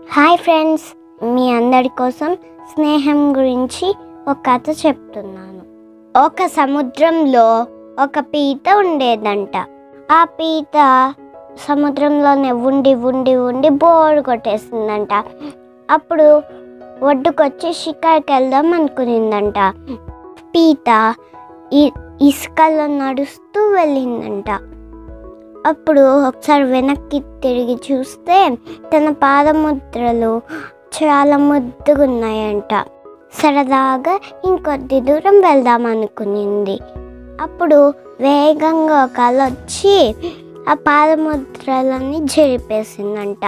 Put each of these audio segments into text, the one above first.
hi friends మీ అందరి కోసం స్నేహం గురించి ఒక కథ చెప్తున్నాను ఒక సముద్రంలో ఒక పీత ఉండేదంట ఆ పీత సముద్రంలోనే ఉండి ఉండి ఉండి బోర్ కొట్టేసిందంట అప్పుడు ఒడ్డుకొచ్చి షికార్కి వెళ్దాం అనుకునిందంట పీత ఈ- ఇసుకలో నడుస్తూ వెళ్ళిందంట అప్పుడు ఒకసారి వెనక్కి తిరిగి చూస్తే తన పాదముద్రలు చాలా ముద్దుగా ఉన్నాయంట సరదాగా ఇంకొద్ది దూరం వెళ్దాం అనుకునింది అప్పుడు వేగంగా ఒక అల వచ్చి ఆ పాదముద్రలని చెరిపేసిందంట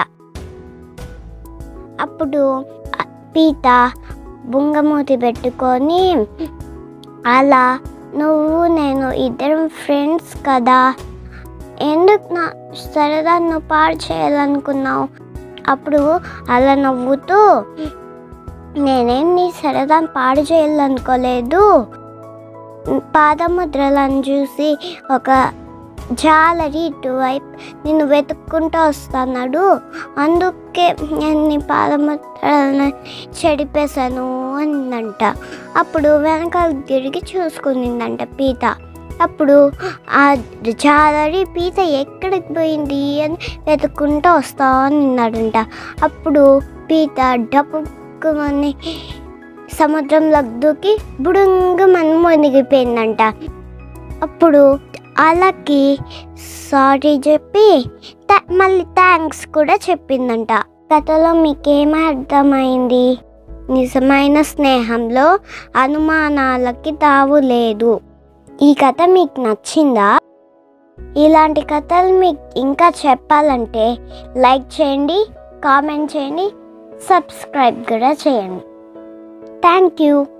అప్పుడు ఆ పీత బుంగమూతి పెట్టుకొని అలా నువ్వు నేను ఇద్దరం ఫ్రెండ్స్ కదా ఎందుకు నా సరదా నువ్వు పాడు చేయాలనుకున్నావు అప్పుడు అలా నవ్వుతూ నేనేం నీ సరదా పాడు చేయాలనుకోలేదు పాదముద్రలను చూసి ఒక జాలరి ఇటువైపు నిన్ను వెతుక్కుంటూ వస్తున్నాడు అందుకే నేను నీ పాదముద్రలను చెడిపేశాను అందంట అప్పుడు వెనకాల తిరిగి చూసుకునిందంట పీత అప్పుడు ఆ జాలరి పీత ఎక్కడికి పోయింది అని వెతుక్కుంటూ వస్తా నిన్నాడంట అప్పుడు పీత డప్పుమని సముద్రంలోకి దూకి బుడుంగమని మునిగిపోయిందంట అప్పుడు అలాకి సారీ చెప్పి థా- మళ్ళీ థ్యాంక్స్ కూడా చెప్పిందంట కథలో మీకేం అర్థమైంది నిజమైన స్నేహంలో అనుమానాలకి తావు లేదు ఈ కథ మీకు నచ్చిందా ఇలాంటి కథలు మీకు ఇంకా చెప్పాలంటే లైక్ చేయండి కామెంట్ చేయండి సబ్స్క్రైబ్ కూడా చేయండి థ్యాంక్ యూ